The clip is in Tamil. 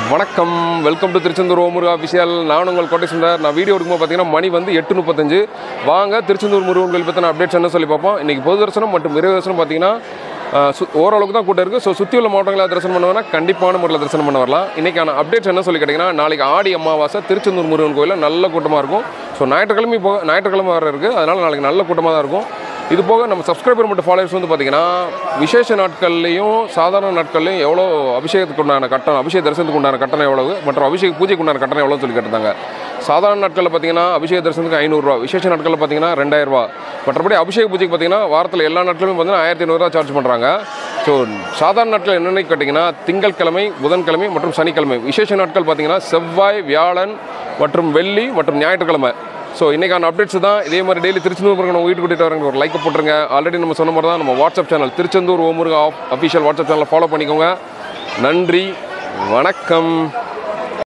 வணக்கம் welcome to Tiruchendur Omuruga official நான் உங்கள் கோட்டை சுந்தர் நான் வீடியோ எடுக்கும்போது பார்த்தீங்கன்னா மணி வந்து எட்டு முப்பத்தஞ்சு வாங்க திருச்செந்தூர் முருகன் கோயில் பற்றின அப்டேட்ஸ் என்ன சொல்லி பார்ப்போம் இன்றைக்கி பொது தரிசனம் மற்றும் விரைவு தரிசனம் பார்த்தீங்கன்னா ஆஹ், சு ஓரளவுக்கு தான் கூட்டம் இருக்குது ஸோ சுற்றி உள்ள மாவட்டங்களை தரிசனம் பண்ண வேணா கண்டிப்பான முறையில் தரிசனம் பண்ண வரலாம் இன்றைக்கான அப்டேட்ஸ் என்ன சொல்லி கேட்டிங்கன்னா நாளைக்கு ஆடி அமாவாசை திருச்செந்தூர் முருகன் கோயிலில் நல்ல கூட்டமாக இருக்கும் ஸோ ஞாயிற்றுக்கிழமை போக ஞாயிற்றுக்கிழமை வர இருக்குது அதனால் நாளைக்கு நல்ல கூட்டமாக தான் இருக்கும் இது போக நம்ம சப்ஸ்கிரைபர் மற்றும் ஃபாலோவர்ஸ் வந்து பார்த்தீங்கன்னா விசேஷ நாட்கள்லையும் சாதாரண நாட்கள்லையும் எவ்வளோ அபிஷேகத்துக்கு உண்டான கட்டணம் அபிஷேக தரிசனத்துக்கு உண்டான கட்டணம் எவ்வளவு மற்றும் அபிஷேக பூஜைக்கு உண்டான கட்டணம் எவ்வளோ சொல்லி கேட்டிருந்தாங்க சாதாரண நாட்களில் பார்த்தீங்கன்னா அபிஷேக தரிசனத்துக்கு ஐநூறுரூவா விசேஷ நாட்களில் பார்த்தீங்கன்னா ரெண்டாயிரரூவா மற்றபடி அபிஷேக பூஜைக்கு பார்த்தீங்கன்னா வாரத்தில் எல்லா நாட்களுமே பார்த்தீங்கன்னா ஆயிரத்தி ஐநூறுரூவா சார்ஜ் பண்ணுறாங்க ஸோ சாதாரண நாட்கள் என்னென்னு கேட்டிங்கன்னா திங்கட்கிழமை புதன்கிழமை மற்றும் சனிக்கிழமை விசேஷ நாட்கள் பார்த்தீங்கன்னா செவ்வாய் வியாழன் மற்றும் வெள்ளி மற்றும் ஞாயிற்றுக்கிழமை ஸோ இன்றைக்கான அப்டேட்ஸ் தான் இதே மாதிரி டெய்லி திருச்செந்தூர் முருகன் நம்ம வீட்டு கூட்டிகிட்டு வரங்க ஒரு லைக் போட்டுருங்க ஆல்ரெடி நம்ம சொன்ன மாதிரி தான் நம்ம WhatsApp channel Tiruchendur Omuruga official WhatsApp சேனலை ஃபாலோ பண்ணிக்கோங்க நன்றி வணக்கம்